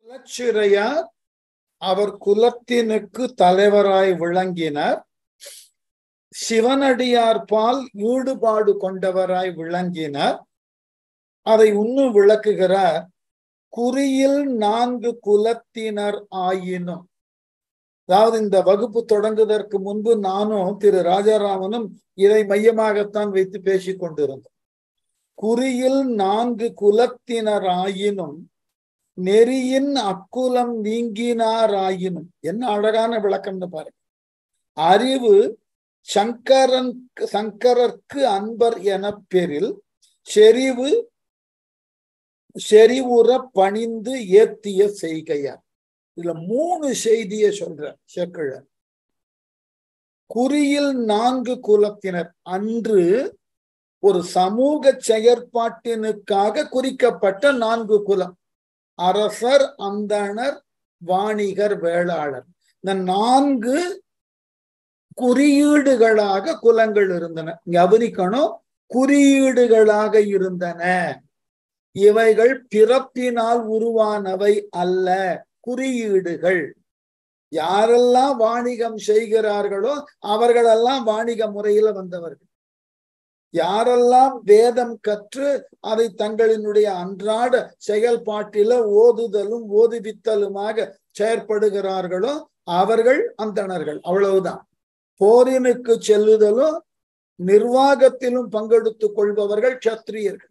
குலச்சிறையார் அவர் குலத்தினுக்கு தலைவராய் விளங்கினர் சிவனடியார் பால் ஈடுபாடு கொண்டவராய் விளங்கினர் அதை இன்னும் விளக்குகிறார் குறியில் நான்கு குலத்தினர் ஆயினும் அதாவது இந்த வகுப்பு தொடங்குவதற்கு முன்பு நானும் திரு ராஜாராமனும் இதை மையமாகத்தான் வைத்து பேசிக் கொண்டிருந்தோம் குறியில் நான்கு குலத்தினர் ஆயினும் நெறியின் அக்குலம் நீங்கினாராயினும் என்ன அழகான விளக்கம்னு பாருங்க அறிவு சங்கரன் சங்கரர்க்கு அன்பர் என பெறில் செறிவு செறிவுற பணிந்து ஏத்திய செய்கையார் இதுல மூணு செய்திய சொல்ற சேக்கிழர் குறியில் நான்கு குலத்தினர் அன்று ஒரு சமூக செயற்பாட்டினுக்காக குறிக்கப்பட்ட நான்கு குலம் அரசர் அந்தணர் வாணிகர் வேளாளர் இந்த நான்கு குறியீடுகளாக குலங்கள் இருந்தன கவனிக்கணும் குறியீடுகளாக இருந்தன இவைகள் பிறப்பினால் உருவானவை அல்ல குறியீடுகள் யாரெல்லாம் வாணிகம் செய்கிறார்களோ அவர்களெல்லாம் வாணிக முறையில வந்தவர்கள் யாரெல்லாம் வேதம் கற்று அதை தங்களினுடைய அன்றாட செயல்பாட்டில ஓதுதலும் ஓதுவித்தலுமாக செயற்படுகிறார்களோ அவர்கள் அந்தணர்கள் அவ்வளவுதான் போரினுக்கு செல்லுதலும் நிர்வாகத்திலும் பங்கெடுத்துக் கொள்பவர்கள் சத்திரியர்கள்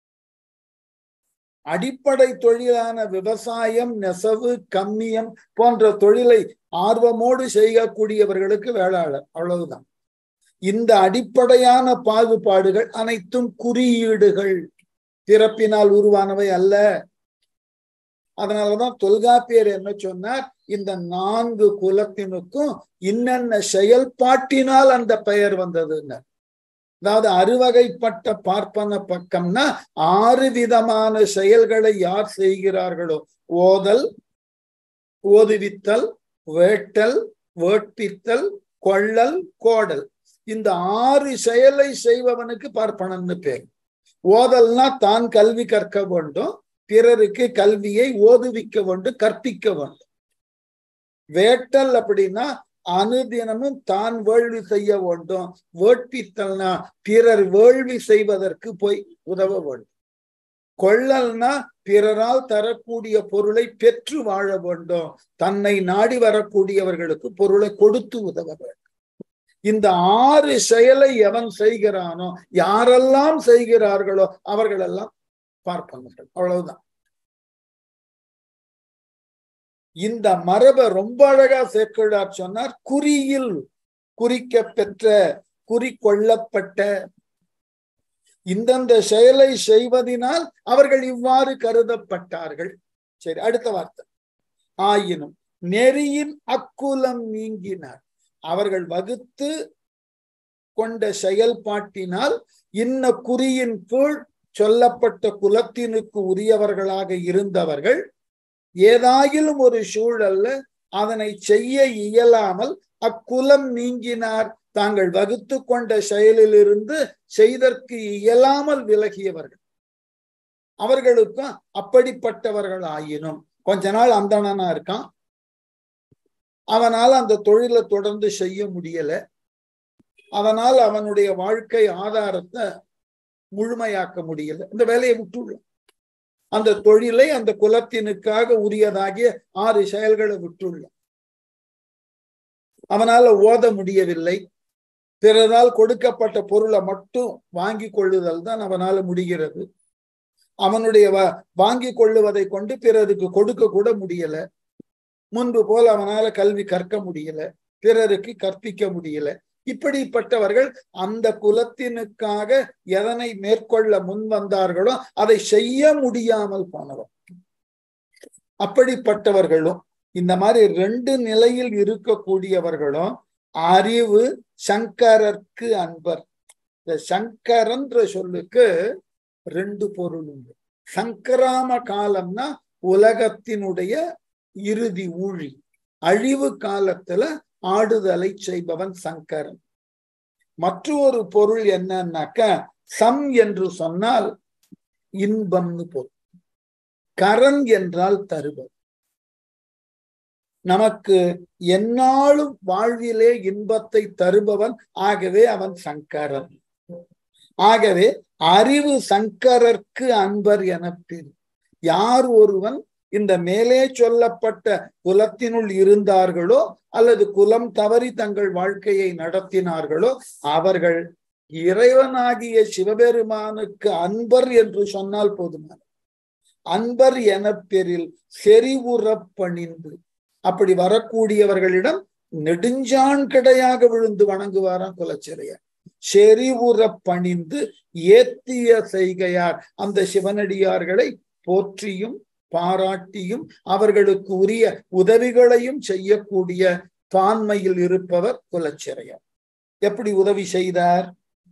அடிப்படை தொழிலான விவசாயம் நெசவு கம்மியம் போன்ற தொழிலை ஆர்வமோடு செய்யக்கூடியவர்களுக்கு வேளாளர் அவ்வளவுதான் இந்த அடிப்படையான பாகுபாடுகள் அனைத்தும் குறியீடுகள் பிறப்பினால் உருவானவை அல்ல அதனாலதான் தொல்காப்பியர் என்ன சொன்னார் இந்த நான்கு குலத்தினுக்கும் இன்னென்ன செயல்பாட்டினால் அந்த பெயர் வந்ததுன்னு அதாவது அறுவகைப்பட்ட பார்ப்பன பக்கம்னா ஆறு விதமான செயல்களை யார் செய்கிறார்களோ ஓதல் ஓதுவித்தல் வேட்டல் வேட்பித்தல் கொள்ளல் கோடல் இந்த ஆறு செயலை செய்பவனுக்கு பார்ப்பனன்னு பேர் ஓதல்னா தான் கல்வி கற்க வேண்டும் பிறருக்கு கல்வியை ஓதுவிக்க வேண்டும் கற்பிக்க வேண்டும் வேட்டல் அப்படின்னா அனுதினமும் தான் வேள்வி செய்ய வேண்டும் வேட்பித்தல்னா பிறர் வேள்வி செய்வதற்கு போய் உதவ வேண்டும் கொள்ளல்னா பிறரால் தரக்கூடிய பொருளை பெற்று வாழ வேண்டும் தன்னை நாடி வரக்கூடியவர்களுக்கு பொருளை கொடுத்து உதவ வேண்டும் இந்த ஆறு செயலை எவன் செய்கிறானோ யாரெல்லாம் செய்கிறார்களோ அவர்களெல்லாம் பார்ப்பனர்கள் அவ்வளவுதான் இந்த மரபை ரொம்ப அழகா சேர்க்கிறார் சொன்னார் குறியில் குறிக்க பெற்ற குறிக்கொள்ளப்பட்ட இந்தந்த செயலை செய்வதனால் அவர்கள் இவ்வாறு கருதப்பட்டார்கள் சரி அடுத்த வார்த்தை ஆயினும் நெறியின் அக்குலம் நீங்கினார் அவர்கள் வகுத்து கொண்ட செயல்பாட்டினால் இன்ன குறியின் கீழ் சொல்லப்பட்ட குலத்தினுக்கு உரியவர்களாக இருந்தவர்கள் ஏதாயிலும் ஒரு சூழல்ல அதனை செய்ய இயலாமல் அக்குலம் நீங்கினார் தாங்கள் வகுத்து கொண்ட செயலிலிருந்து செய்தற்கு இயலாமல் விலகியவர்கள் அவர்களுக்கும் அப்படிப்பட்டவர்கள் ஆயினும் கொஞ்ச நாள் அந்தணனா இருக்கான் அவனால் அந்த தொழிலை தொடர்ந்து செய்ய முடியல அதனால் அவனுடைய வாழ்க்கை ஆதாரத்தை முழுமையாக்க முடியல இந்த வேலையை விட்டுள்ள அந்த தொழிலை அந்த குலத்தினுக்காக உரியதாகிய ஆறு செயல்களை விட்டுள்ள அவனால ஓத முடியவில்லை பிறரால் கொடுக்கப்பட்ட பொருளை மட்டும் வாங்கி கொள்ளுதல் தான் அவனால முடிகிறது அவனுடைய வாங்கி கொள்ளுவதை கொண்டு பிறருக்கு கொடுக்க கூட முடியல முன்பு போல் அவனால கல்வி கற்க முடியல பிறருக்கு கற்பிக்க முடியல இப்படிப்பட்டவர்கள் அந்த குலத்தினுக்காக எதனை மேற்கொள்ள முன் வந்தார்களோ அதை செய்ய முடியாமல் போனவர் அப்படிப்பட்டவர்களும் இந்த மாதிரி ரெண்டு நிலையில் இருக்கக்கூடியவர்களும் அறிவு சங்கரர்க்கு அன்பர் இந்த சங்கரன்ற சொல்லுக்கு ரெண்டு பொருள் உண்டு சங்கராம காலம்னா உலகத்தினுடைய இறுதி ஊழி அழிவு காலத்துல ஆடுதலை செய்பவன் சங்கரன் மற்றொரு பொருள் என்னன்னாக்க சம் என்று சொன்னால் இன்பம்னு பொருள் கரன் என்றால் தருபவர் நமக்கு எந்நாளும் வாழ்விலே இன்பத்தை தருபவன் ஆகவே அவன் சங்கரன் ஆகவே அறிவு சங்கரர்க்கு அன்பர் என பேர் யார் ஒருவன் இந்த மேலே சொல்லப்பட்ட குலத்தினுள் இருந்தார்களோ அல்லது குலம் தவறி தங்கள் வாழ்க்கையை நடத்தினார்களோ அவர்கள் இறைவனாகிய சிவபெருமானுக்கு அன்பர் என்று சொன்னால் போதுமான அன்பர் என பெரில் செறிவுற பணிந்து அப்படி வரக்கூடியவர்களிடம் நெடுஞ்சான் கிடையாக விழுந்து வணங்குவாராம் குலச்சிறையார் செறிவுற பணிந்து ஏத்திய செய்கையார் அந்த சிவனடியார்களை போற்றியும் பாராட்டியும் அவர்களுக்கு உரிய உதவிகளையும் செய்யக்கூடிய பான்மையில் இருப்பவர் குலச்சிறையார் எப்படி உதவி செய்தார்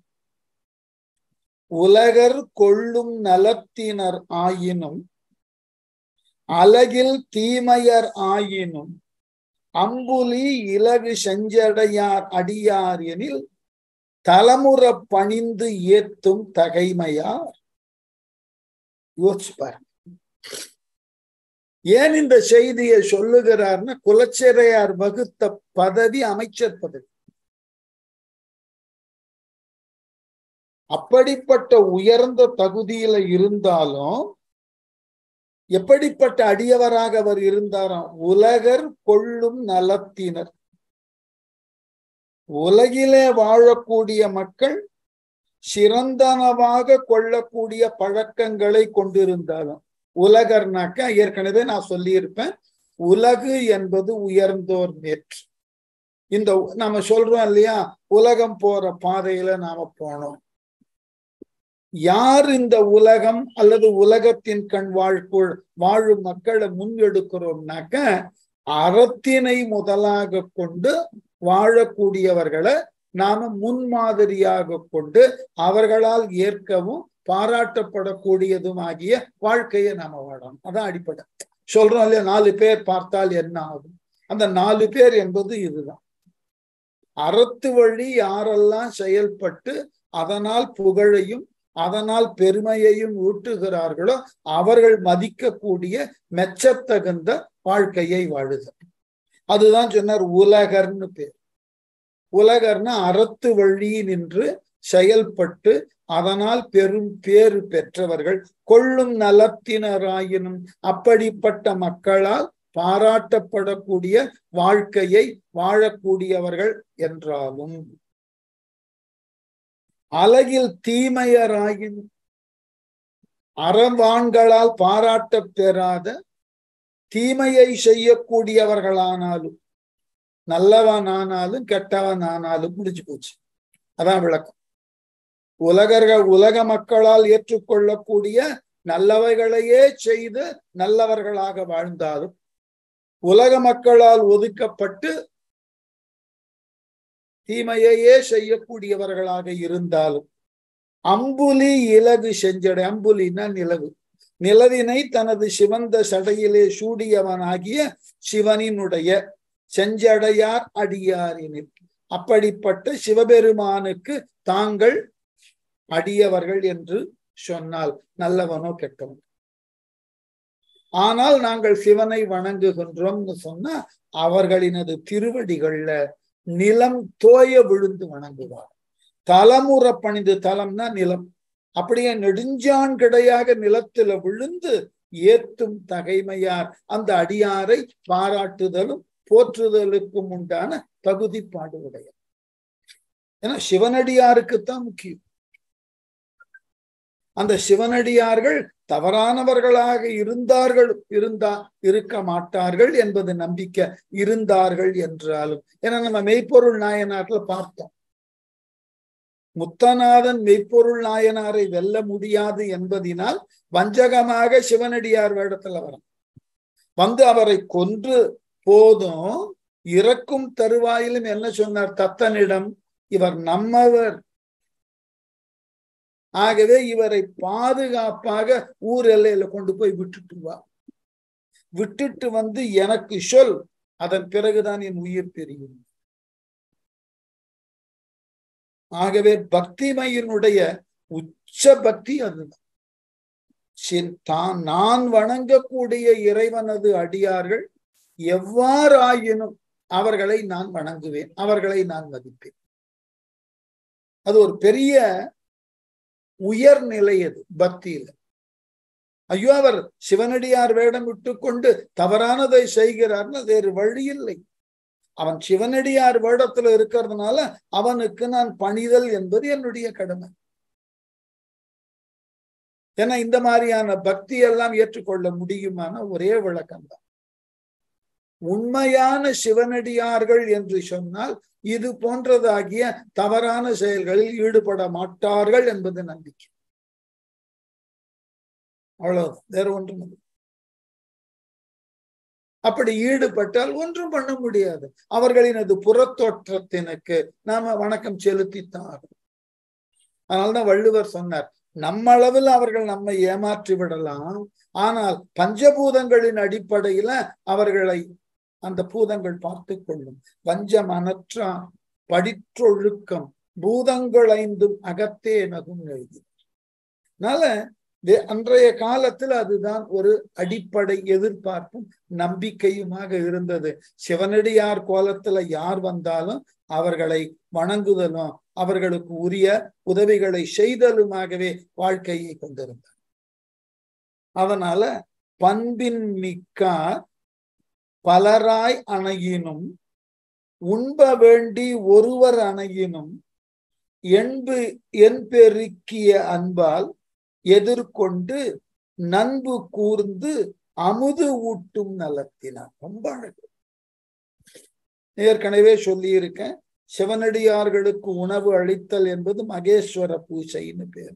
உலகர் கொள்ளும் நலத்தினர் ஆயினும் அழகில் தீமையர் ஆயினும் அம்புலி இலகு செஞ்சடையார் அடியார் எனில் தலமுற பணிந்து ஏத்தும் தகைமையார் யோசிச்சு பாருங்க ஏன் இந்த செய்தியை சொல்லுகிறார்னா குலச்சிறையார் வகுத்த பதவி அமைச்சர் பதவி அப்படிப்பட்ட உயர்ந்த தகுதியில இருந்தாலும் எப்படிப்பட்ட அடியவராக அவர் இருந்தாராம் உலகர் கொள்ளும் நலத்தினர் உலகிலே வாழக்கூடிய மக்கள் சிறந்தனவாக கொள்ளக்கூடிய பழக்கங்களை கொண்டிருந்தாலும் உலகர்னாக்க ஏற்கனவே நான் சொல்லியிருப்பேன் உலகு என்பது உயர்ந்தோர் நேற்று இந்த நம்ம சொல்றோம் இல்லையா உலகம் போற பாதையில நாம போனோம் யார் இந்த உலகம் அல்லது உலகத்தின் கண் வாழ்க்குள் வாழும் மக்களை முன்னெடுக்கிறோம்னாக்க அறத்தினை முதலாக கொண்டு வாழக்கூடியவர்களை நாம முன்மாதிரியாக கொண்டு அவர்களால் ஏற்கவும் பாராட்டப்படக்கூடியதும் ஆகிய வாழ்க்கையை நாம வாழணும் அதான் அடிப்படை சொல்றோம் இல்லையா நாலு பேர் பார்த்தால் என்ன ஆகும் அந்த நாலு பேர் என்பது இதுதான் அறத்து வழி யாரெல்லாம் செயல்பட்டு அதனால் புகழையும் அதனால் பெருமையையும் ஊட்டுகிறார்களோ அவர்கள் மதிக்கக்கூடிய மெச்சத்தகுந்த வாழ்க்கையை வாழுதல் அதுதான் சொன்னார் உலகர்னு பேர் உலகர்னா அறத்து வழி நின்று செயல்பட்டு அதனால் பெரும் பேறு பெற்றவர்கள் கொள்ளும் நலத்தினராயினும் அப்படிப்பட்ட மக்களால் பாராட்டப்படக்கூடிய வாழ்க்கையை வாழக்கூடியவர்கள் என்றாலும் அழகில் தீமையராயின் அறவான்களால் பாராட்ட பெறாத தீமையை செய்யக்கூடியவர்களானாலும் நல்லவன் ஆனாலும் கெட்டவன் ஆனாலும் முடிஞ்சு போச்சு அதான் விளக்கம் உலகர்கள் உலக மக்களால் ஏற்றுக்கொள்ளக்கூடிய நல்லவைகளையே செய்து நல்லவர்களாக வாழ்ந்தாலும் உலக மக்களால் ஒதுக்கப்பட்டு தீமையையே செய்யக்கூடியவர்களாக இருந்தாலும் அம்புலி இலகு செஞ்சடை அம்புலினா நிலவு நிலவினை தனது சிவந்த சடையிலே சூடியவனாகிய சிவனினுடைய செஞ்சடையார் அடியாரினில் அப்படிப்பட்ட சிவபெருமானுக்கு தாங்கள் அடியவர்கள் என்று சொன்னால் நல்லவனோ கெட்டவன் ஆனால் நாங்கள் சிவனை வணங்குகின்றோம்னு சொன்னா அவர்களினது திருவடிகள்ல நிலம் தோய விழுந்து வணங்குவார் தலமுற பணிந்து தலம்னா நிலம் அப்படியே நெடுஞ்சான் கிடையாக நிலத்துல விழுந்து ஏத்தும் தகைமையார் அந்த அடியாரை பாராட்டுதலும் போற்றுதலுக்கும் உண்டான தகுதிப்பாடு உடைய ஏன்னா சிவனடியாருக்குத்தான் முக்கியம் அந்த சிவனடியார்கள் தவறானவர்களாக இருந்தார்கள் இருந்தா இருக்க மாட்டார்கள் என்பது நம்பிக்கை இருந்தார்கள் என்றாலும் ஏன்னா நம்ம மெய்ப்பொருள் நாயனார்ல பார்த்தோம் முத்தநாதன் மெய்ப்பொருள் நாயனாரை வெல்ல முடியாது என்பதினால் வஞ்சகமாக சிவனடியார் வேடத்துல வரும் வந்து அவரை கொன்று போதும் இறக்கும் தருவாயிலும் என்ன சொன்னார் தத்தனிடம் இவர் நம்மவர் ஆகவே இவரை பாதுகாப்பாக ஊர் எல்லையில கொண்டு போய் விட்டுட்டு வா விட்டுட்டு வந்து எனக்கு சொல் அதன் பிறகுதான் என் உயிர் தெரியும் ஆகவே பக்திமையினுடைய உச்ச பக்தி அதுதான் தான் நான் வணங்கக்கூடிய இறைவனது அடியார்கள் எவ்வாறாயினும் அவர்களை நான் வணங்குவேன் அவர்களை நான் மதிப்பேன் அது ஒரு பெரிய உயர்நிலை அது பக்தியில ஐயோ அவர் சிவனடியார் வேடம் விட்டுக்கொண்டு தவறானதை செய்கிறார்னு வேறு வழி இல்லை அவன் சிவனடியார் வேடத்துல இருக்கிறதுனால அவனுக்கு நான் பணிதல் என்பது என்னுடைய கடமை ஏன்னா இந்த மாதிரியான பக்தி எல்லாம் ஏற்றுக்கொள்ள முடியுமான ஒரே விளக்கம் தான் உண்மையான சிவனடியார்கள் என்று சொன்னால் இது போன்றதாகிய தவறான செயல்களில் ஈடுபட மாட்டார்கள் என்பது நம்பிக்கை அவ்வளவு வேற ஒன்றும் இல்லை அப்படி ஈடுபட்டால் ஒன்றும் பண்ண முடியாது அவர்களினது புறத்தோற்றத்தினுக்கு நாம வணக்கம் செலுத்தித்தான் அதனால்தான் வள்ளுவர் சொன்னார் நம்ம அளவில் அவர்கள் நம்மை ஏமாற்றி விடலாம் ஆனால் பஞ்சபூதங்களின் அடிப்படையில அவர்களை அந்த பூதங்கள் பார்த்து கொள்ளும் வஞ்சமனற்றான் படிற்றொழுக்கம் பூதங்கள் ஐந்தும் அகத்தே நகும் எழுதி அதனால அன்றைய காலத்தில் அதுதான் ஒரு அடிப்படை எதிர்பார்ப்பும் நம்பிக்கையுமாக இருந்தது சிவனடியார் கோலத்துல யார் வந்தாலும் அவர்களை வணங்குதலும் அவர்களுக்கு உரிய உதவிகளை செய்தலுமாகவே வாழ்க்கையை கொண்டிருந்தார் அதனால பண்பின் மிக்கார் பலராய் அணையினும் உண்ப வேண்டி ஒருவர் அணையினும் என்பு என் பெருக்கிய அன்பால் எதிர்கொண்டு நண்பு கூர்ந்து அமுது ஊட்டும் நலத்தினார் ரொம்ப அழகு ஏற்கனவே சொல்லியிருக்கேன் சிவனடியார்களுக்கு உணவு அளித்தல் என்பது மகேஸ்வர பூஜைன்னு பேர்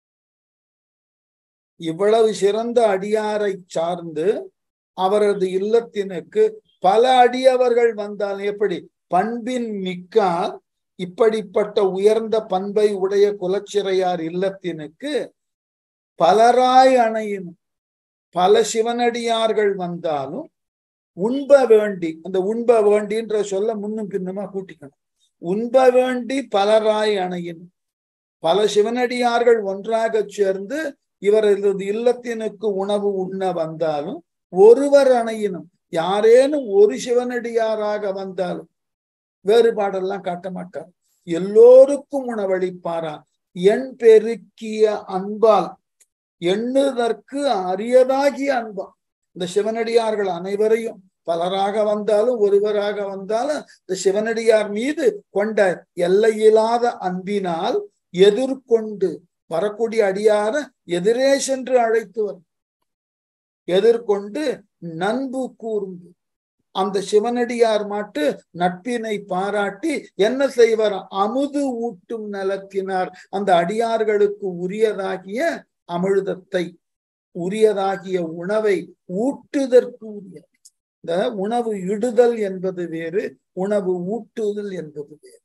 இவ்வளவு சிறந்த அடியாரை சார்ந்து அவரது இல்லத்தினுக்கு பல அடியவர்கள் வந்தால் எப்படி பண்பின் மிக்கார் இப்படிப்பட்ட உயர்ந்த பண்பை உடைய குலச்சிறையார் இல்லத்தினுக்கு பலராய் அணையும் பல சிவனடியார்கள் வந்தாலும் உண்ப வேண்டி அந்த உண்ப வேண்டின்ற சொல்ல முன்னும் பின்னுமா கூட்டிக்கணும் உண்ப வேண்டி பலராய் அணையின் பல சிவனடியார்கள் ஒன்றாக சேர்ந்து இவரது இல்லத்தினுக்கு உணவு உண்ண வந்தாலும் ஒருவர் அணையினும் யாரேனும் ஒரு சிவனடியாராக வந்தாலும் வேறுபாடெல்லாம் காட்ட மாட்டார் எல்லோருக்கும் உணவளிப்பாரா எண் பெருக்கிய அன்பால் எண்ணுதற்கு அரியதாகிய அன்பா இந்த சிவனடியார்கள் அனைவரையும் பலராக வந்தாலும் ஒருவராக வந்தாலும் இந்த சிவனடியார் மீது கொண்ட எல்லையில்லாத அன்பினால் எதிர்கொண்டு வரக்கூடிய அடியார எதிரே சென்று அழைத்து வரும் எதிர்கொண்டு நண்பு கூர்ந்து அந்த சிவனடியார் மாட்டு நட்பினை பாராட்டி என்ன செய்வார் அமுது ஊட்டும் நலத்தினார் அந்த அடியார்களுக்கு உரியதாகிய அமிழ்தத்தை உரியதாகிய உணவை ஊட்டுதற்கு உரிய இந்த உணவு இடுதல் என்பது வேறு உணவு ஊட்டுதல் என்பது வேறு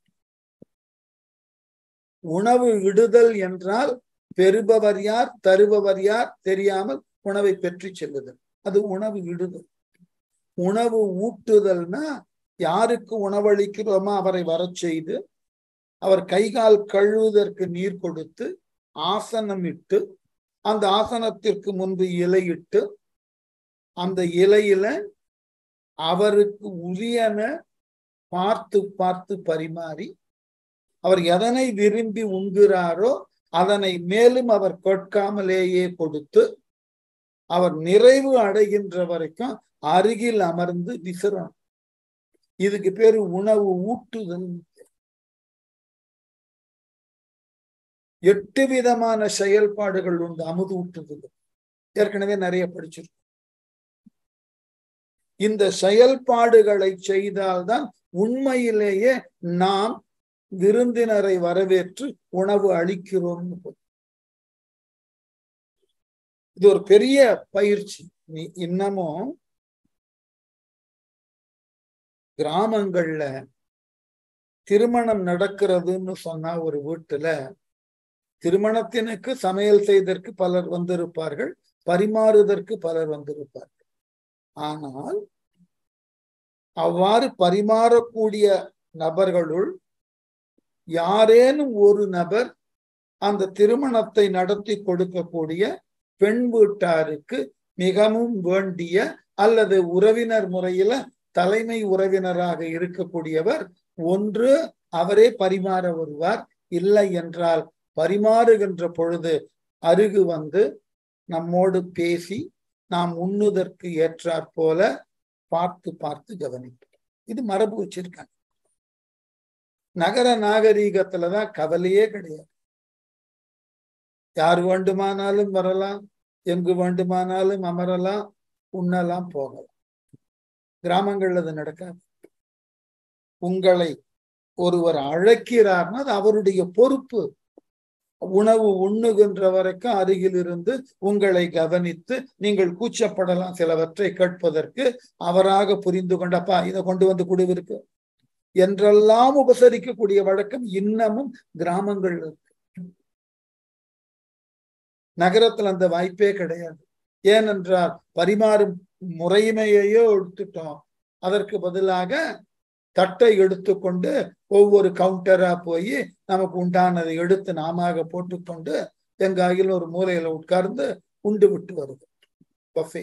உணவு இடுதல் என்றால் பெறுபவர் யார் தருபவர் யார் தெரியாமல் உணவை பெற்று செல்லுதல் அது உணவு இடுதல் உணவு ஊட்டுதல்னா யாருக்கு உணவளிக்கிறோமோ அவரை வரச் செய்து அவர் கைகால் கழுவுவதற்கு நீர் கொடுத்து ஆசனம் இட்டு அந்த ஆசனத்திற்கு முன்பு இலையிட்டு அந்த இலையில அவருக்கு உரியன பார்த்து பார்த்து பரிமாறி அவர் எதனை விரும்பி உண்கிறாரோ அதனை மேலும் அவர் கேட்காமலேயே கொடுத்து அவர் நிறைவு அடைகின்ற வரைக்கும் அருகில் அமர்ந்து விசிறணும் இதுக்கு பேரு உணவு ஊட்டுதல் எட்டு விதமான செயல்பாடுகள் உண்டு அமுது ஊட்டுதல் ஏற்கனவே நிறைய படிச்சிருக்கோம் இந்த செயல்பாடுகளை செய்தால்தான் உண்மையிலேயே நாம் விருந்தினரை வரவேற்று உணவு அளிக்கிறோம் இது ஒரு பெரிய பயிற்சி நீ இன்னமும் கிராமங்கள்ல திருமணம் நடக்கிறதுன்னு சொன்னா ஒரு வீட்டுல திருமணத்தினுக்கு சமையல் செய்ததற்கு பலர் வந்திருப்பார்கள் பரிமாறுவதற்கு பலர் வந்திருப்பார்கள் ஆனால் அவ்வாறு பரிமாறக்கூடிய நபர்களுள் யாரேனும் ஒரு நபர் அந்த திருமணத்தை நடத்தி கொடுக்கக்கூடிய பெண் வீட்டாருக்கு மிகவும் வேண்டிய அல்லது உறவினர் முறையில தலைமை உறவினராக இருக்கக்கூடியவர் ஒன்று அவரே பரிமாற வருவார் இல்லை என்றால் பரிமாறுகின்ற பொழுது அருகு வந்து நம்மோடு பேசி நாம் உண்ணுதற்கு ஏற்றாற் போல பார்த்து பார்த்து கவனிப்போம் இது மரபு வச்சிருக்காங்க நகர நாகரீகத்துலதான் கவலையே கிடையாது யார் வேண்டுமானாலும் வரலாம் எங்கு வேண்டுமானாலும் அமரலாம் உண்ணலாம் போகலாம் கிராமங்கள்ல அது நடக்காது உங்களை ஒருவர் அழைக்கிறார்னா அது அவருடைய பொறுப்பு உணவு உண்ணுகின்ற வரைக்கும் அருகில் இருந்து உங்களை கவனித்து நீங்கள் கூச்சப்படலாம் சிலவற்றை கேட்பதற்கு அவராக புரிந்து கொண்டப்பா இதை கொண்டு வந்து குடுவிருக்கு என்றெல்லாம் உபசரிக்கக்கூடிய வழக்கம் இன்னமும் கிராமங்கள் இருக்கு நகரத்துல அந்த வாய்ப்பே கிடையாது ஏனென்றால் பரிமாறும் முறைமையையோ எடுத்துட்டோம் அதற்கு பதிலாக தட்டை எடுத்துக்கொண்டு ஒவ்வொரு கவுண்டரா போய் நமக்கு உண்டானதை எடுத்து நாம போட்டுக்கொண்டு எங்க அகில ஒரு மூலையில உட்கார்ந்து உண்டு விட்டு வருது பஃபே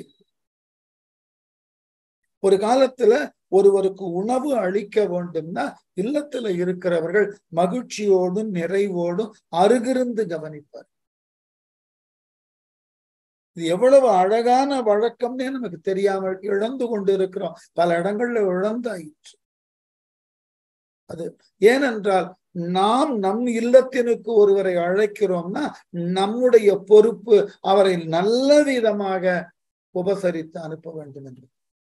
ஒரு காலத்துல ஒருவருக்கு உணவு அளிக்க வேண்டும்னா இல்லத்துல இருக்கிறவர்கள் மகிழ்ச்சியோடும் நிறைவோடும் அருகிருந்து கவனிப்பார் இது எவ்வளவு அழகான வழக்கம்னே நமக்கு தெரியாமல் இழந்து கொண்டு இருக்கிறோம் பல இடங்கள்ல இழந்தாயிற்று அது ஏனென்றால் நாம் நம் இல்லத்தினுக்கு ஒருவரை அழைக்கிறோம்னா நம்முடைய பொறுப்பு அவரை நல்ல விதமாக உபசரித்து அனுப்ப வேண்டும் என்று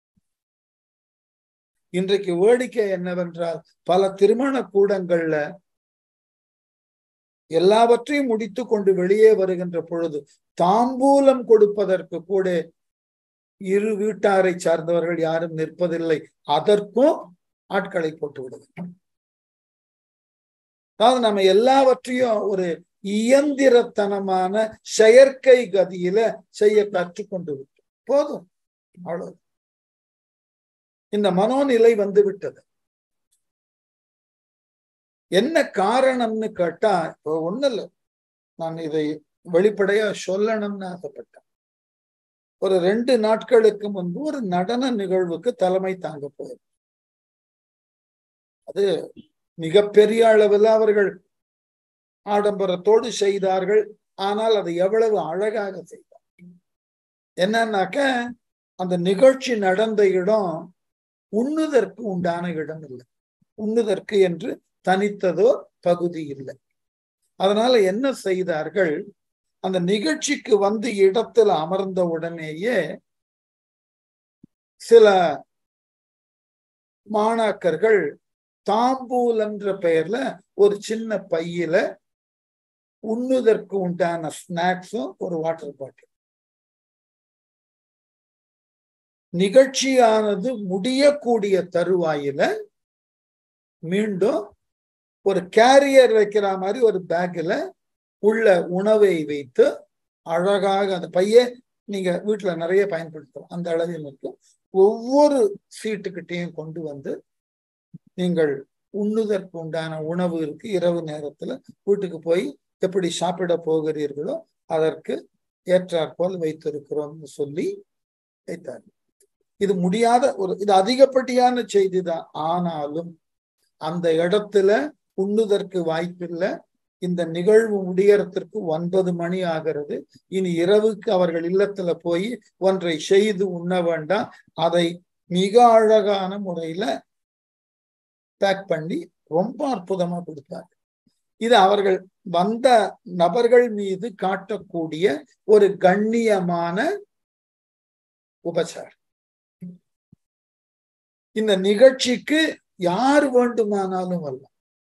இன்றைக்கு வேடிக்கை என்னவென்றால் பல திருமண கூடங்கள்ல எல்லாவற்றையும் முடித்து கொண்டு வெளியே வருகின்ற பொழுது தாம்பூலம் கொடுப்பதற்கு கூட இரு வீட்டாரை சார்ந்தவர்கள் யாரும் நிற்பதில்லை அதற்கும் ஆட்களை போட்டு விடுவது அதாவது நம்ம எல்லாவற்றையும் ஒரு இயந்திரத்தனமான செயற்கை கதியில செய்ய கற்றுக்கொண்டு விட்டோம் போதும் அவ்வளவு இந்த மனோநிலை வந்து விட்டது என்ன காரணம்னு கேட்டா இப்போ ஒண்ணு இல்லை நான் இதை வெளிப்படையா சொல்லணும்னு ஆசைப்பட்டேன் ஒரு ரெண்டு நாட்களுக்கு முன்பு ஒரு நடன நிகழ்வுக்கு தலைமை தாங்க போயிரு அது மிகப்பெரிய அளவில் அவர்கள் ஆடம்பரத்தோடு செய்தார்கள் ஆனால் அதை எவ்வளவு அழகாக செய்தார் என்னன்னாக்க அந்த நிகழ்ச்சி நடந்த இடம் உண்ணுதற்கு உண்டான இடம் இல்லை உண்ணுதற்கு என்று தனித்ததோ பகுதி இல்லை அதனால என்ன செய்தார்கள் அந்த நிகழ்ச்சிக்கு வந்து இடத்துல அமர்ந்த உடனேயே சில மாணாக்கர்கள் தாம்பூல் என்ற பெயர்ல ஒரு சின்ன பையில உண்ணுதற்கு உண்டான ஸ்நாக்ஸும் ஒரு வாட்டர் பாட்டில் நிகழ்ச்சியானது முடியக்கூடிய தருவாயில மீண்டும் ஒரு கேரியர் வைக்கிற மாதிரி ஒரு பேக்ல உள்ள உணவை வைத்து அழகாக அந்த பைய நீங்க வீட்டுல நிறைய பயன்படுத்தலாம் அந்த அளவில் இருக்கும் ஒவ்வொரு சீட்டுக்கிட்டையும் கொண்டு வந்து நீங்கள் உண்ணுதற்கு உண்டான உணவு இருக்கு இரவு நேரத்துல வீட்டுக்கு போய் எப்படி சாப்பிட போகிறீர்களோ அதற்கு ஏற்றாற்போல் வைத்திருக்கிறோம்னு சொல்லி வைத்தார் இது முடியாத ஒரு இது அதிகப்படியான செய்தி தான் ஆனாலும் அந்த இடத்துல உண்ணுதற்கு வாய்ப்பில்லை இந்த நிகழ்வு முடியறதற்கு ஒன்பது மணி ஆகிறது இனி இரவுக்கு அவர்கள் இல்லத்துல போய் ஒன்றை செய்து உண்ண வேண்டாம் அதை மிக அழகான முறையில பேக் பண்ணி ரொம்ப அற்புதமா கொடுத்தாங்க இது அவர்கள் வந்த நபர்கள் மீது காட்டக்கூடிய ஒரு கண்ணியமான உபச்சாரம் இந்த நிகழ்ச்சிக்கு யார் வேண்டுமானாலும் வரலாம்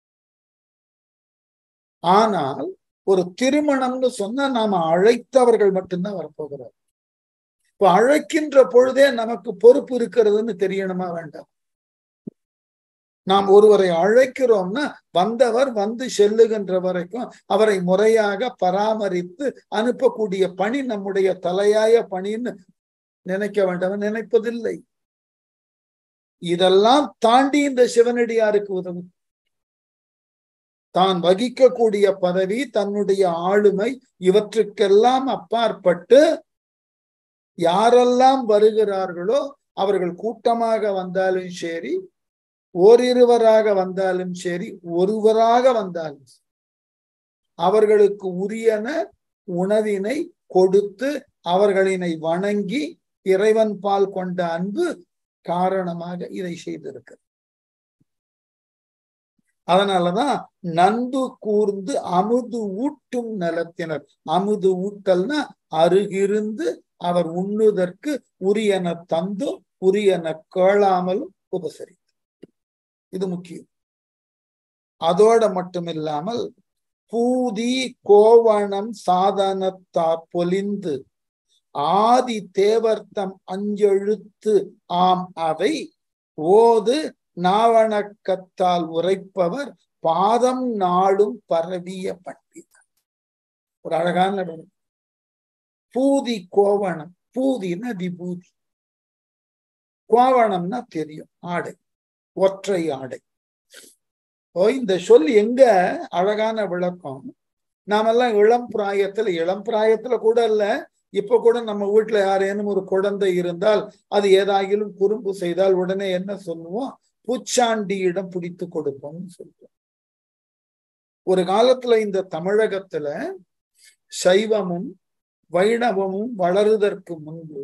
ஆனால் ஒரு திருமணம்னு சொன்னா நாம அழைத்தவர்கள் மட்டும்தான் வரப்போகிறார் இப்ப அழைக்கின்ற பொழுதே நமக்கு பொறுப்பு இருக்கிறதுன்னு தெரியணுமா வேண்டாம் நாம் ஒருவரை அழைக்கிறோம்னா வந்தவர் வந்து செல்லுகின்ற வரைக்கும் அவரை முறையாக பராமரித்து அனுப்பக்கூடிய பணி நம்முடைய தலையாய பணின்னு நினைக்க வேண்டாம் நினைப்பதில்லை இதெல்லாம் தாண்டி இந்த சிவனடியாருக்கு உதவும் தான் வகிக்கக்கூடிய பதவி தன்னுடைய ஆளுமை இவற்றுக்கெல்லாம் அப்பாற்பட்டு யாரெல்லாம் வருகிறார்களோ அவர்கள் கூட்டமாக வந்தாலும் சரி ஓரிருவராக வந்தாலும் சரி ஒருவராக வந்தாலும் அவர்களுக்கு உரியன உணவினை கொடுத்து அவர்களினை வணங்கி இறைவன் பால் கொண்ட அன்பு காரணமாக இதை செய்திருக்கு அதனாலதான் நன்பு கூர்ந்து அமுது ஊட்டும் நலத்தினர் அமுது ஊட்டல்னா அருகிருந்து அவர் உண்ணுதற்கு உரியன தந்தும் உரியன கேளாமலும் உபசரி இது முக்கியம் அதோட மட்டுமில்லாமல் பூதி கோவணம் சாதனத்தார் பொலிந்து ஆதி தேவர்த்தம் அஞ்செழுத்து ஆம் அவை ஓது நாவணக்கத்தால் உரைப்பவர் பாதம் நாளும் பரவிய பண்பினர் ஒரு அழகான பூதி கோவணம் பூதினா விபூதி கோவணம்னா தெரியும் ஆடை ஒற்றை ஆடை ஓ இந்த சொல் எங்க அழகான விளக்கம் நாமெல்லாம் இளம் பிராயத்துல இளம் பிராயத்துல கூட இல்ல இப்ப கூட நம்ம வீட்டுல யாரேனும் ஒரு குழந்தை இருந்தால் அது ஏதாகிலும் குறும்பு செய்தால் உடனே என்ன சொல்லுவோம் பூச்சாண்டியிடம் பிடித்து கொடுப்போம்னு சொல்லுவோம் ஒரு காலத்துல இந்த தமிழகத்துல சைவமும் வைணவமும் வளருதற்கு முன்பு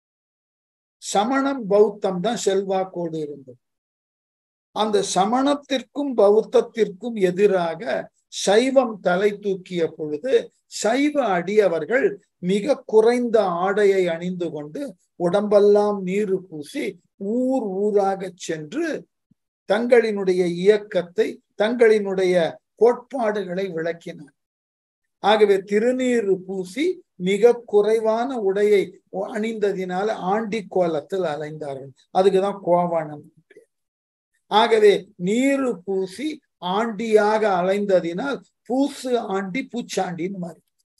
சமணம் பௌத்தம் தான் செல்வாக்கோடு இருந்தது அந்த சமணத்திற்கும் பௌத்தத்திற்கும் எதிராக சைவம் தலை தூக்கிய பொழுது சைவ அடியவர்கள் மிக குறைந்த ஆடையை அணிந்து கொண்டு உடம்பெல்லாம் நீரு பூசி ஊர் ஊராக சென்று தங்களினுடைய இயக்கத்தை தங்களினுடைய கோட்பாடுகளை விளக்கினார் ஆகவே திருநீரு பூசி மிக குறைவான உடையை அணிந்ததினால ஆண்டி கோலத்தில் அலைந்தார்கள் அதுக்குதான் கோவணம் ஆகவே நீரு பூசி ஆண்டியாக அலைந்ததினால் பூசு ஆண்டி பூச்சாண்டின்னு மாறி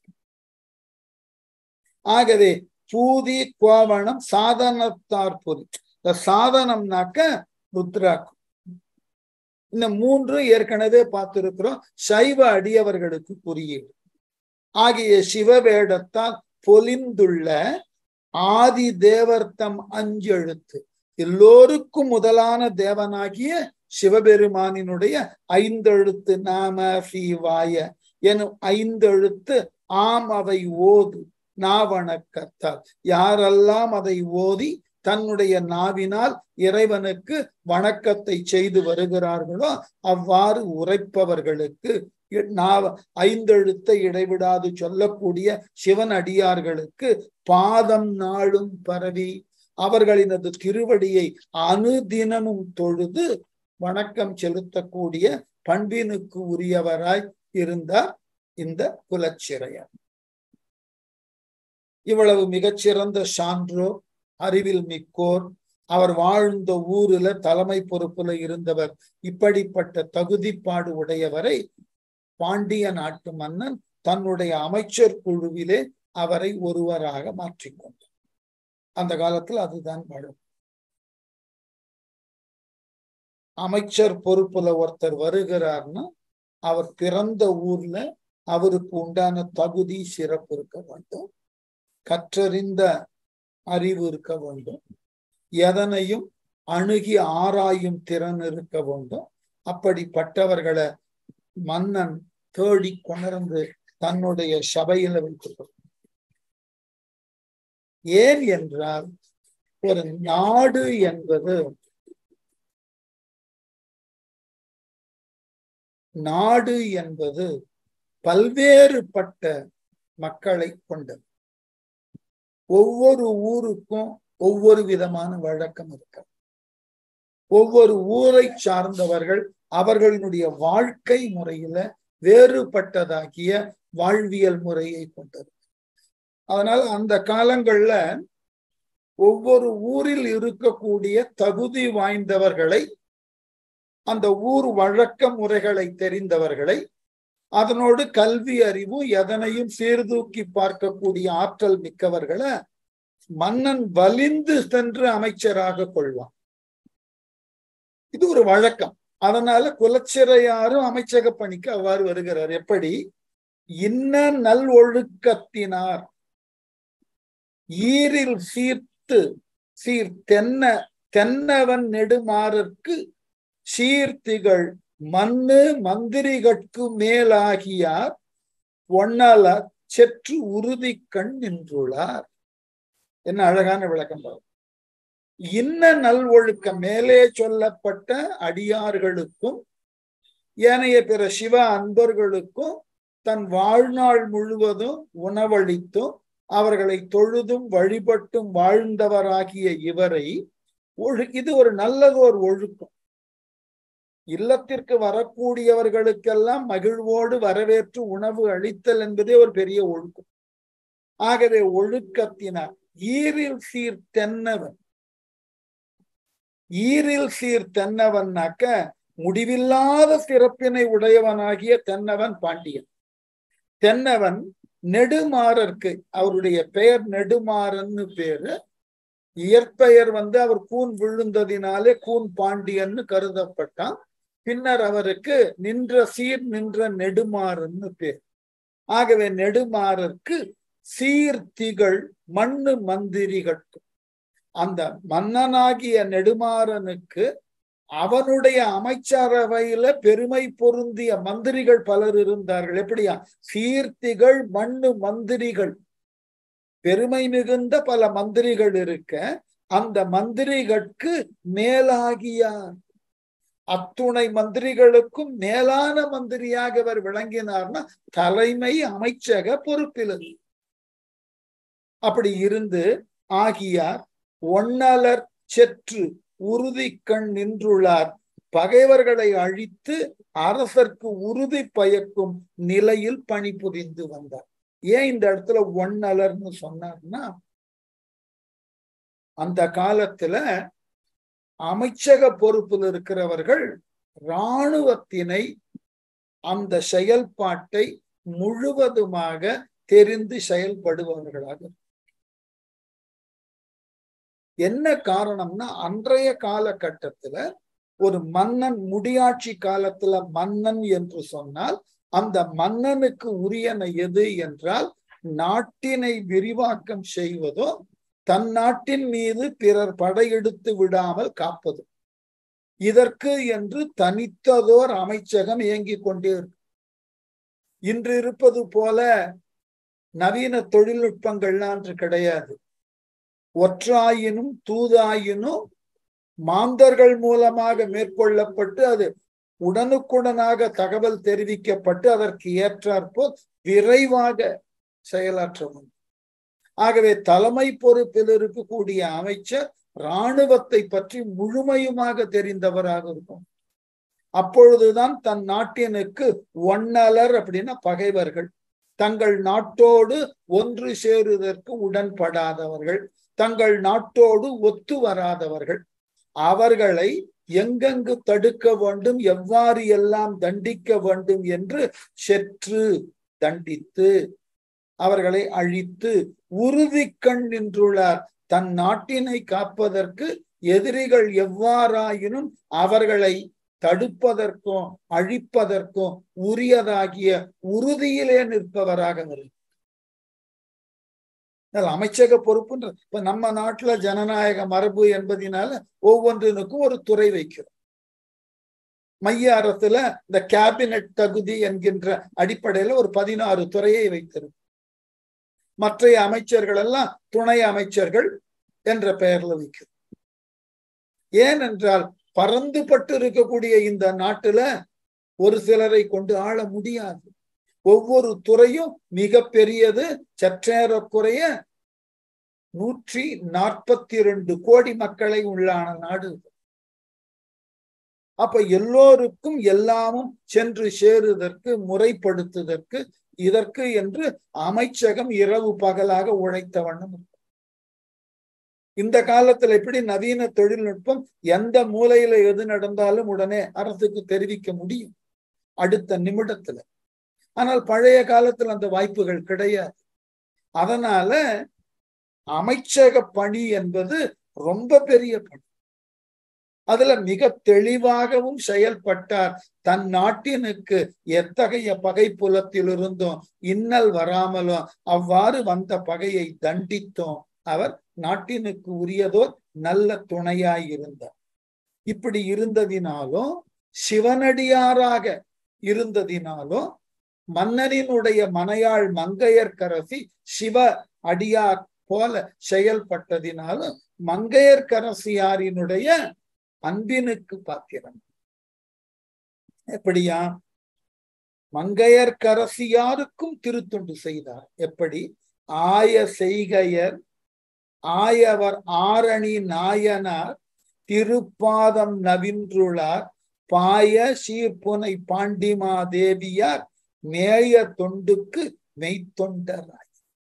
ஆகவே பூதி கோவணம் சாதனத்தார் பொறி இந்த சாதனம்னாக்க ருத்ராக்கும் இந்த மூன்று ஏற்கனவே பார்த்திருக்கிறோம் சைவ அடியவர்களுக்கு குறியீடு ஆகிய சிவவேடத்தால் பொலிந்துள்ள ஆதி தேவர்த்தம் அஞ்செழுத்து எல்லோருக்கும் முதலான தேவனாகிய சிவபெருமானினுடைய ஐந்தெழுத்து நாம ஃபி வாய எனும் ஐந்தெழுத்து ஆம் அவை ஓது நாவணக்கத்தால் யாரெல்லாம் அதை ஓதி தன்னுடைய நாவினால் இறைவனுக்கு வணக்கத்தை செய்து வருகிறார்களோ அவ்வாறு உரைப்பவர்களுக்கு நாவ ஐந்தெழுத்தை இடைவிடாது சொல்லக்கூடிய சிவன் அடியார்களுக்கு பாதம் நாளும் பரவி அவர்களினது திருவடியை அனுதினமும் தொழுது வணக்கம் செலுத்தக்கூடிய பண்பினுக்கு உரியவராய் இருந்தார் இந்த குலச்சிறையர் இவ்வளவு மிகச்சிறந்த சான்றோர் அறிவில் மிக்கோர் அவர் வாழ்ந்த ஊரில் தலைமை பொறுப்புல இருந்தவர் இப்படிப்பட்ட தகுதிப்பாடு உடையவரை பாண்டிய நாட்டு மன்னன் தன்னுடைய அமைச்சர் குழுவிலே அவரை ஒருவராக மாற்றிக்கொண்டார் அந்த காலத்தில் அதுதான் வழக்கம் அமைச்சர் பொறுப்புல ஒருத்தர் வருகிறார்னா அவர் பிறந்த ஊர்ல அவருக்கு உண்டான தகுதி சிறப்பு இருக்க வேண்டும் கற்றறிந்த அறிவு இருக்க வேண்டும் எதனையும் அணுகி ஆராயும் திறன் இருக்க வேண்டும் அப்படிப்பட்டவர்களை மன்னன் தேடி கொணர்ந்து தன்னுடைய சபையில வைத்திருக்க ஏன் என்றால் ஒரு நாடு என்பது நாடு என்பது பல்வேறுபட்ட மக்களை கொண்டது ஒவ்வொரு ஊருக்கும் ஒவ்வொரு விதமான வழக்கம் இருக்கு ஒவ்வொரு ஊரை சார்ந்தவர்கள் அவர்களினுடைய வாழ்க்கை முறையில வேறுபட்டதாகிய வாழ்வியல் முறையை கொண்டது அதனால அந்த காலங்கள்ல ஒவ்வொரு ஊரில் இருக்கக்கூடிய தகுதி வாய்ந்தவர்களை அந்த ஊர் வழக்க முறைகளை தெரிந்தவர்களை அதனோடு கல்வி அறிவு எதனையும் சீர்தூக்கி பார்க்கக்கூடிய ஆற்றல் மிக்கவர்களை மன்னன் வலிந்து சென்று அமைச்சராக கொள்வான் இது ஒரு வழக்கம் அதனால குலச்சிறையாரும் அமைச்சக பணிக்கு அவ்வாறு வருகிறார் எப்படி இன்ன நல் ஒழுக்கத்தினார் ஈரில் சீர்த்து சீர் தென்ன தென்னவன் நெடுமாறற்கு சீர்த்திகள் மண்ணு மந்திரிகட்கு மேலாகியார் ஒன்னல செற்று உறுதி கண் நின்றுள்ளார் என்ன அழகான விளக்கம் பாரு இன்ன நல்வொழுக்கம் மேலே சொல்லப்பட்ட அடியார்களுக்கும் ஏனைய பிற சிவ அன்பர்களுக்கும் தன் வாழ்நாள் முழுவதும் உணவளித்தும் அவர்களை தொழுதும் வழிபட்டும் வாழ்ந்தவராகிய இவரை ஒழு இது ஒரு நல்லதோர் ஒழுக்கம் இல்லத்திற்கு வரக்கூடியவர்களுக்கெல்லாம் மகிழ்வோடு வரவேற்று உணவு அளித்தல் என்பதே ஒரு பெரிய ஒழுக்கம் ஆகவே ஒழுக்கத்தினார் ஈரில் சீர் தென்னவன் ஈரில் சீர் தென்னவன்னாக்க முடிவில்லாத சிறப்பினை உடையவனாகிய தென்னவன் பாண்டியன் தென்னவன் நெடுமாறற்கு அவருடைய பெயர் நெடுமாறன்னு பேரு இயற்பெயர் வந்து அவர் கூன் விழுந்ததினாலே கூன் பாண்டியன்னு கருதப்பட்டான் பின்னர் அவருக்கு நின்ற சீர் நின்ற நெடுமாறன்னு பேர் ஆகவே நெடுமாறற்கு சீர்த்திகள் மண்ணு மந்திரிகட்கு அந்த மன்னனாகிய நெடுமாறனுக்கு அவனுடைய அமைச்சரவையில பெருமை பொருந்திய மந்திரிகள் பலர் இருந்தார்கள் எப்படியா சீர்த்திகள் மண்ணு மந்திரிகள் பெருமை மிகுந்த பல மந்திரிகள் இருக்க அந்த மந்திரிகளுக்கு மேலாகியார் அத்துணை மந்திரிகளுக்கும் மேலான மந்திரியாக அவர் விளங்கினார்னா தலைமை அமைச்சக பொறுப்பில் அப்படி இருந்து ஆகியார் ஒன்னலர் செற்று உறுதி கண் நின்றுள்ளார் பகைவர்களை அழித்து அரசர்க்கு உறுதி பயக்கும் நிலையில் பணிபுரிந்து வந்தார் ஏன் இந்த இடத்துல ஒன்னலர்னு சொன்னார்னா அந்த காலத்துல அமைச்சக பொறுப்பில் இருக்கிறவர்கள் இராணுவத்தினை அந்த செயல்பாட்டை முழுவதுமாக தெரிந்து செயல்படுபவர்களாக என்ன காரணம்னா அன்றைய காலகட்டத்துல ஒரு மன்னன் முடியாட்சி காலத்துல மன்னன் என்று சொன்னால் அந்த மன்னனுக்கு உரியன எது என்றால் நாட்டினை விரிவாக்கம் செய்வதோ தன் நாட்டின் மீது பிறர் படையெடுத்து விடாமல் காப்பது இதற்கு என்று தனித்ததோர் அமைச்சகம் இயங்கிக் கொண்டே இருக்கு இன்று இருப்பது போல நவீன தொழில்நுட்பங்கள்லாம் அன்று கிடையாது ஒற்றாயினும் தூதாயினும் மாந்தர்கள் மூலமாக மேற்கொள்ளப்பட்டு அது உடனுக்குடனாக தகவல் தெரிவிக்கப்பட்டு அதற்கு ஏற்றாற்போல் விரைவாக செயலாற்ற முடியும் ஆகவே தலைமை பொறுப்பில் இருக்கக்கூடிய அமைச்சர் இராணுவத்தை பற்றி முழுமையுமாக தெரிந்தவராக இருக்கும் அப்பொழுதுதான் தன் நாட்டினுக்கு ஒன்னலர் அப்படின்னா பகைவர்கள் தங்கள் நாட்டோடு ஒன்று சேருவதற்கு உடன்படாதவர்கள் தங்கள் நாட்டோடு ஒத்து வராதவர்கள் அவர்களை எங்கெங்கு தடுக்க வேண்டும் எவ்வாறு எல்லாம் தண்டிக்க வேண்டும் என்று செற்று தண்டித்து அவர்களை அழித்து உறுதி கண் நின்றுள்ளார் தன் நாட்டினை காப்பதற்கு எதிரிகள் எவ்வாறாயினும் அவர்களை தடுப்பதற்கும் அழிப்பதற்கும் உரியதாகிய உறுதியிலே நிற்பவராக அமைச்சக பொறுப்புன்ற இப்ப நம்ம நாட்டுல ஜனநாயக மரபு என்பதினால ஒவ்வொன்றினுக்கும் ஒரு துறை வைக்கிறோம் மைய அரசுல இந்த கேபினட் தகுதி என்கின்ற அடிப்படையில ஒரு பதினாறு துறையை வைத்திருக்கு மற்றைய அமைச்சர்கள் எல்லாம் துணை அமைச்சர்கள் என்ற பெயர்ல வைக்கிறோம் ஏனென்றால் பறந்துபட்டு இருக்கக்கூடிய இந்த நாட்டுல ஒரு சிலரை கொண்டு ஆள முடியாது ஒவ்வொரு துறையும் மிக பெரியது சற்றேறக்குறைய நூற்றி நாற்பத்தி ரெண்டு கோடி மக்களை உள்ளான நாடு அப்ப எல்லோருக்கும் எல்லாமும் சென்று சேருவதற்கு முறைப்படுத்துவதற்கு இதற்கு என்று அமைச்சகம் இரவு பகலாக உழைத்த வண்ணம் இந்த காலத்துல எப்படி நவீன தொழில்நுட்பம் எந்த மூலையில எது நடந்தாலும் உடனே அரசுக்கு தெரிவிக்க முடியும் அடுத்த நிமிடத்துல ஆனால் பழைய காலத்துல அந்த வாய்ப்புகள் கிடையாது அதனால அமைச்சக பணி என்பது ரொம்ப பெரிய பணி அதுல மிக தெளிவாகவும் செயல்பட்டார் தன் நாட்டினுக்கு எத்தகைய பகை புலத்திலிருந்தும் இன்னல் வராமலும் அவ்வாறு வந்த பகையை தண்டித்தோம் அவர் நாட்டினுக்கு உரியதோர் நல்ல துணையாய் இருந்தார் இப்படி இருந்ததினாலும் சிவனடியாராக இருந்ததினாலும் மன்னனினுடைய மனையாள் மங்கையர்கரசி சிவ அடியார் போல செயல்பட்டதினாலும் மங்கையர்கரசியாரினுடைய அன்பினுக்கு பாத்திரம் எப்படியா மங்கையர்கரசியாருக்கும் திருத்தொண்டு செய்தார் எப்படி ஆய செய்கையர் ஆயவர் ஆரணி நாயனார் திருப்பாதம் நவின்றுளார் பாய சீர்புனை பாண்டிமா தேவியார் மேய தொண்டுக்கு மெய்த்தொண்டராய்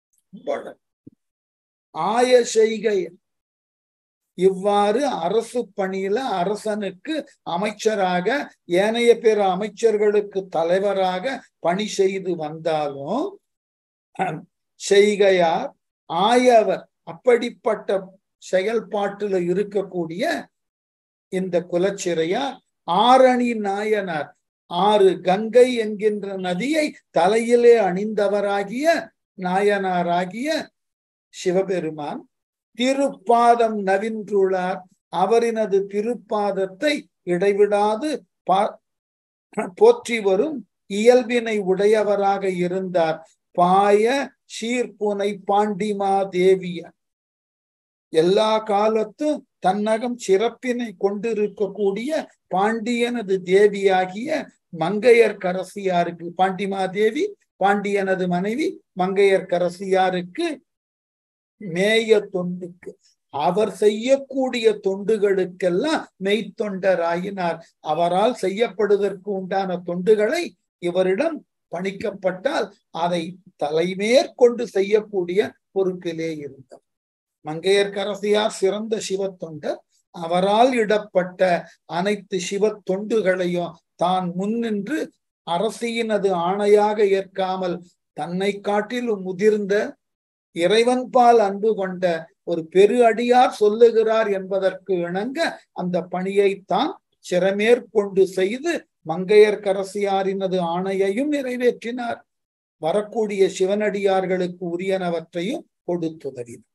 ஆய செய்கையர் இவ்வாறு அரசு பணியில அரசனுக்கு அமைச்சராக ஏனைய பிற அமைச்சர்களுக்கு தலைவராக பணி செய்து வந்தாலும் செய்கையார் ஆயவர் அப்படிப்பட்ட செயல்பாட்டுல இருக்கக்கூடிய இந்த குலச்சிறையார் ஆரணி நாயனார் ஆறு கங்கை என்கின்ற நதியை தலையிலே அணிந்தவராகிய நாயனாராகிய சிவபெருமான் திருப்பாதம் நவின்றுள்ளார் அவரினது திருப்பாதத்தை இடைவிடாது போற்றி வரும் இயல்பினை உடையவராக இருந்தார் பாய சீர்புனை பாண்டிமா தேவியார் எல்லா காலத்தும் தன்னகம் சிறப்பினை கொண்டிருக்கக்கூடிய பாண்டியனது தேவியாகிய மங்கையர் கரசியாருக்கு பாண்டிமா தேவி பாண்டியனது மனைவி மங்கையர் கரசியாருக்கு மேய தொண்டுக்கு அவர் செய்யக்கூடிய தொண்டுகளுக்கெல்லாம் மெய்த்தொண்டராயினார் அவரால் செய்யப்படுவதற்கு உண்டான தொண்டுகளை இவரிடம் பணிக்கப்பட்டால் அதை தலைமேற்கொண்டு செய்யக்கூடிய பொறுப்பிலே இருந்தார் மங்கையர்கரசியார் சிறந்த சிவ தொண்டர் அவரால் இடப்பட்ட அனைத்து சிவ தொண்டுகளையும் தான் முன்னின்று அரசியினது ஆணையாக ஏற்காமல் தன்னை காட்டிலும் முதிர்ந்த இறைவன் பால் அன்பு கொண்ட ஒரு பெரு அடியார் சொல்லுகிறார் என்பதற்கு இணங்க அந்த பணியை தான் சிறமேற்கொண்டு செய்து மங்கையர்கரசியாரினது ஆணையையும் நிறைவேற்றினார் வரக்கூடிய சிவனடியார்களுக்கு உரியனவற்றையும் கொடுத்துதவினார்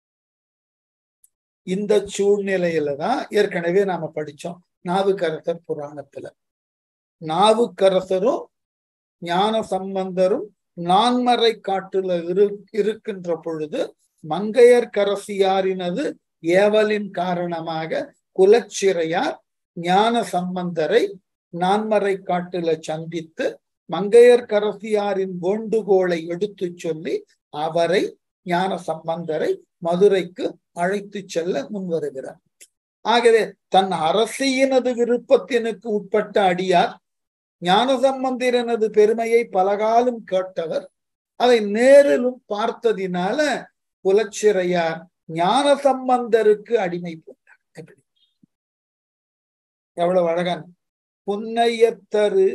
இந்த சூழ்நிலையில தான் ஏற்கனவே நாம படிச்சோம் நாவுக்கரசர் புராணத்துல நாவுக்கரசரும் ஞான சம்பந்தரும் நான்மறை காட்டுல இரு இருக்கின்ற பொழுது மங்கையர்கரசியாரினது ஏவலின் காரணமாக குலச்சிறையார் ஞான சம்பந்தரை நான்மறை காட்டுல சந்தித்து மங்கையர்கரசியாரின் வேண்டுகோளை எடுத்து சொல்லி அவரை ஞான சம்பந்தரை மதுரைக்கு அழைத்து செல்ல முன்வருகிறார் ஆகவே தன் அரசியினது விருப்பத்தினுக்கு உட்பட்ட அடியார் ஞானசம்பந்திரனது பெருமையை பலகாலம் கேட்டவர் அதை நேரிலும் பார்த்ததினால புலச்சிறையார் ஞான சம்பந்தருக்கு அடிமை போட்டார் எப்படி எவ்வளவு அழகான புன்னையத்தரு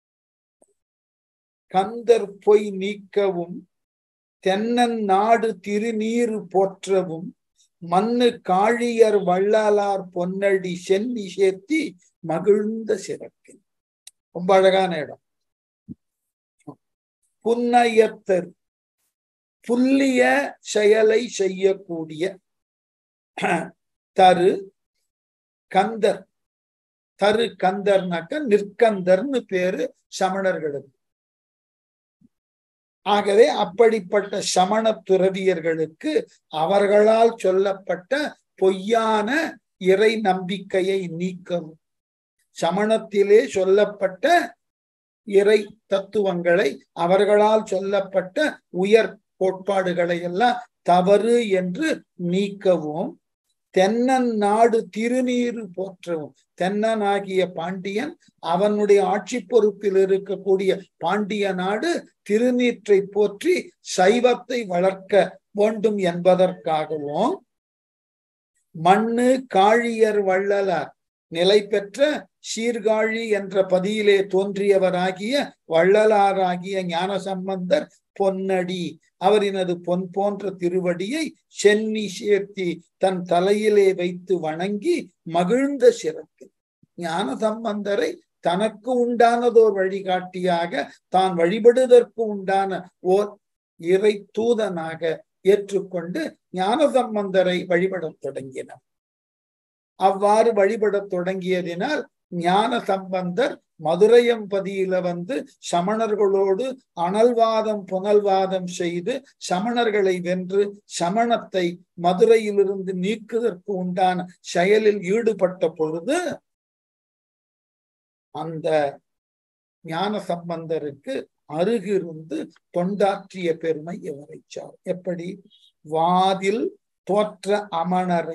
கந்தர் பொய் நீக்கவும் தென்னன் நாடு திருநீரு போற்றவும் மண்ணு காழியர் வள்ளலார் பொன்னடி சென்னி சேர்த்தி மகிழ்ந்த சிறப்பின் ரொம்ப அழகான இடம் புன்னையத்தர் புல்லிய செயலை செய்யக்கூடிய தரு கந்தர் தரு கந்தர்னாக்க நிற்கந்தர்னு பேரு சமணர்களுக்கு ஆகவே அப்படிப்பட்ட சமண துறவியர்களுக்கு அவர்களால் சொல்லப்பட்ட பொய்யான இறை நம்பிக்கையை நீக்கவும் சமணத்திலே சொல்லப்பட்ட இறை தத்துவங்களை அவர்களால் சொல்லப்பட்ட உயர் கோட்பாடுகளை எல்லாம் தவறு என்று நீக்கவும் தென்னன் நாடு திருநீரு போற்றவும் தென்னன் ஆகிய பாண்டியன் அவனுடைய ஆட்சி பொறுப்பில் இருக்கக்கூடிய பாண்டிய நாடு திருநீற்றை போற்றி சைவத்தை வளர்க்க வேண்டும் என்பதற்காகவும் மண்ணு காழியர் வள்ளலார் நிலை பெற்ற சீர்காழி என்ற பதியிலே தோன்றியவராகிய வள்ளலாராகிய ஞான சம்பந்தர் பொன்னடி அவரினது பொன் போன்ற திருவடியை சென்னி சேர்த்தி தன் தலையிலே வைத்து வணங்கி மகிழ்ந்த சிறப்பு ஞான சம்பந்தரை தனக்கு உண்டானதோர் வழிகாட்டியாக தான் வழிபடுவதற்கு உண்டான ஓர் இறை தூதனாக ஏற்றுக்கொண்டு ஞானசம்பந்தரை வழிபடத் தொடங்கினர் அவ்வாறு வழிபடத் தொடங்கியதினால் ஞான சம்பந்தர் மதுரையம்பதியில வந்து சமணர்களோடு அனல்வாதம் புனல்வாதம் செய்து சமணர்களை வென்று சமணத்தை மதுரையிலிருந்து நீக்குவதற்கு உண்டான செயலில் ஈடுபட்ட பொழுது அந்த ஞான சம்பந்தருக்கு அருகிருந்து தொண்டாற்றிய பெருமை இவரை சார் எப்படி வாதில் தோற்ற அமணரை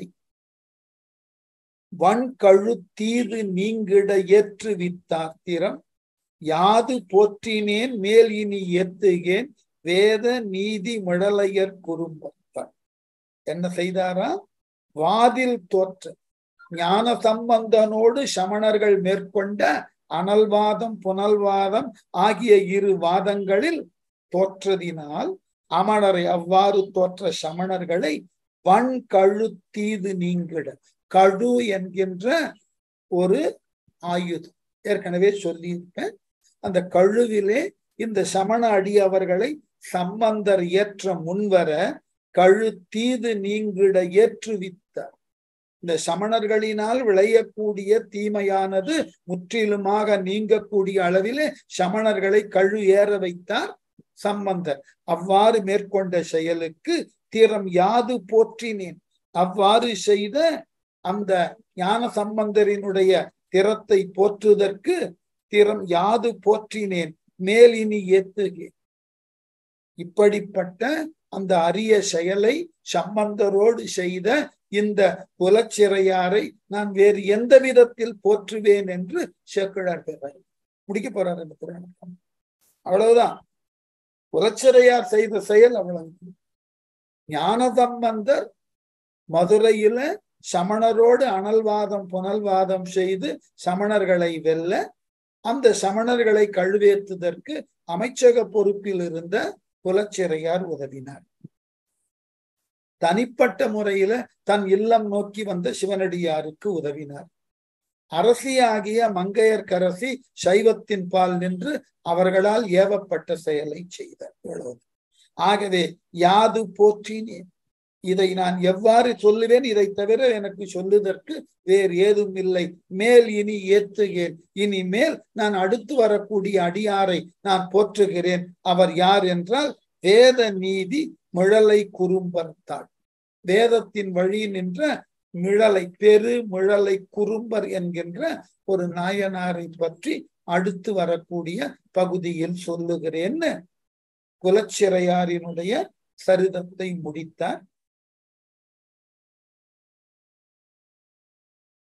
வன்கழு தீது நீங்கிட ஏற்று வித்தாத்திரம் யாது போற்றினேன் மேல் இனி ஏத்துகேன் வேத நீதி மிடலையர் குறும்பத்தான் என்ன செய்தாரா வாதில் தோற்ற ஞான சம்பந்தனோடு சமணர்கள் மேற்கொண்ட அனல்வாதம் புனல்வாதம் ஆகிய இரு வாதங்களில் தோற்றதினால் அமணரை அவ்வாறு தோற்ற சமணர்களை வன் கழுத்தீது நீங்கிட கழு என்கின்ற ஒரு ஆயுதம் ஏற்கனவே சொல்லியிருப்பேன் அந்த கழுவிலே இந்த சமண அடியவர்களை சம்பந்தர் ஏற்ற முன்வர கழு தீது நீங்கிட ஏற்றுவித்தார் இந்த சமணர்களினால் விளையக்கூடிய தீமையானது முற்றிலுமாக நீங்கக்கூடிய அளவிலே சமணர்களை கழு ஏற வைத்தார் சம்பந்தர் அவ்வாறு மேற்கொண்ட செயலுக்கு திறம் யாது போற்றினேன் அவ்வாறு செய்த அந்த ஞான சம்பந்தரினுடைய திறத்தை போற்றுவதற்கு திறம் யாது போற்றினேன் மேலினி ஏத்துகேன் இப்படிப்பட்ட அந்த அரிய செயலை சம்பந்தரோடு செய்த இந்த புலச்சிறையாரை நான் வேறு எந்த விதத்தில் போற்றுவேன் என்று சேக்கிழார் பெறார் முடிக்க போறார் இந்த புராணம் அவ்வளவுதான் புலச்சிறையார் செய்த செயல் அவ்வளவு ஞான சம்பந்தர் மதுரையில சமணரோடு அனல்வாதம் புனல்வாதம் செய்து சமணர்களை வெல்ல அந்த சமணர்களை கழுவேற்றுதற்கு அமைச்சக பொறுப்பில் இருந்த புலச்சிறையார் உதவினார் தனிப்பட்ட முறையில தன் இல்லம் நோக்கி வந்த சிவனடியாருக்கு உதவினார் அரசியாகிய மங்கையர்கரசி சைவத்தின் பால் நின்று அவர்களால் ஏவப்பட்ட செயலை செய்தார் ஆகவே யாது போற்றினேன் இதை நான் எவ்வாறு சொல்லுவேன் இதை தவிர எனக்கு சொல்லுதற்கு வேறு ஏதும் இல்லை மேல் இனி ஏத்துகிறேன் இனிமேல் நான் அடுத்து வரக்கூடிய அடியாரை நான் போற்றுகிறேன் அவர் யார் என்றால் வேத நீதி மிழலை குறும்பர்த்தாள் வேதத்தின் வழி நின்ற மிழலை பெரு மிழலை குறும்பர் என்கின்ற ஒரு நாயனாரை பற்றி அடுத்து வரக்கூடிய பகுதியில் சொல்லுகிறேன்னு குலச்சிறையாரினுடைய சரிதத்தை முடித்தார்